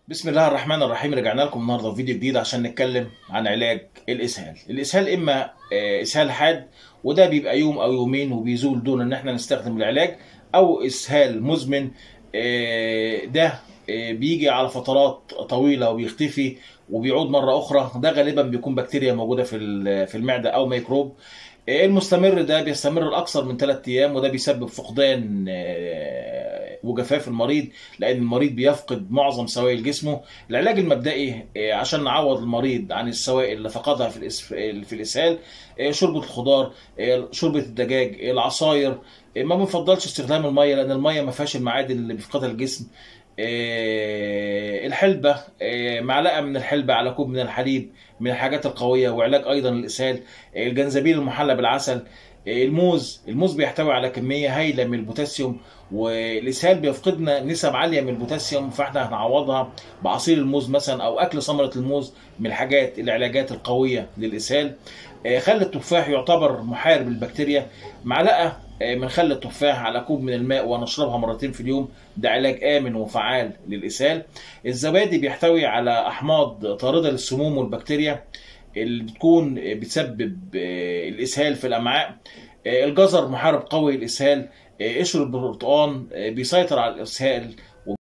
بسم الله الرحمن الرحيم رجعنا لكم النهارده في فيديو جديد عشان نتكلم عن علاج الاسهال الاسهال اما آه، اسهال حاد وده بيبقى يوم او يومين وبيزول دون ان احنا نستخدم العلاج او اسهال مزمن آه، ده آه، بيجي على فترات طويله وبيختفي وبيعود مره اخرى ده غالبا بيكون بكتيريا موجوده في ال- في المعده او ميكروب آه، المستمر ده بيستمر لاكثر من ثلاثة ايام وده بيسبب فقدان آه، وجفاف المريض لان المريض بيفقد معظم سوائل جسمه العلاج المبدئي آه، عشان نعوض المريض عن السوائل اللي فقدها في الإس- في الاسهال آه، شوربه الخضار آه، شوربه الدجاج العصاير آه، ما بنفضلش استخدام الميه لان الميه ما فيهاش المعادن اللي بيفقدها الجسم آه، الحلبة آه، معلقة من الحلبة على كوب من الحليب من الحاجات القوية وعلاج أيضا للإسهال آه، الجنزبيل المحلى بالعسل آه، الموز الموز بيحتوي على كمية هائلة من البوتاسيوم والإسهال بيفقدنا نسب عالية من البوتاسيوم فاحنا هنعوضها بعصير الموز مثلا أو أكل ثمرة الموز من الحاجات العلاجات القوية للإسهال آه، خل التفاح يعتبر محارب للبكتيريا معلقة آه، من خل التفاح على كوب من الماء ونشربها مرتين في اليوم ده علاج آمن وفعال للإسهال الزبادي بيحتوي على أحماض طاردة للسموم والبكتيريا اللي بتكون بتسبب آه، الإسهال في الأمعاء آه، الجزر محارب قوي للإسهال آه، قشر البرتقال آه، بيسيطر على الإسهال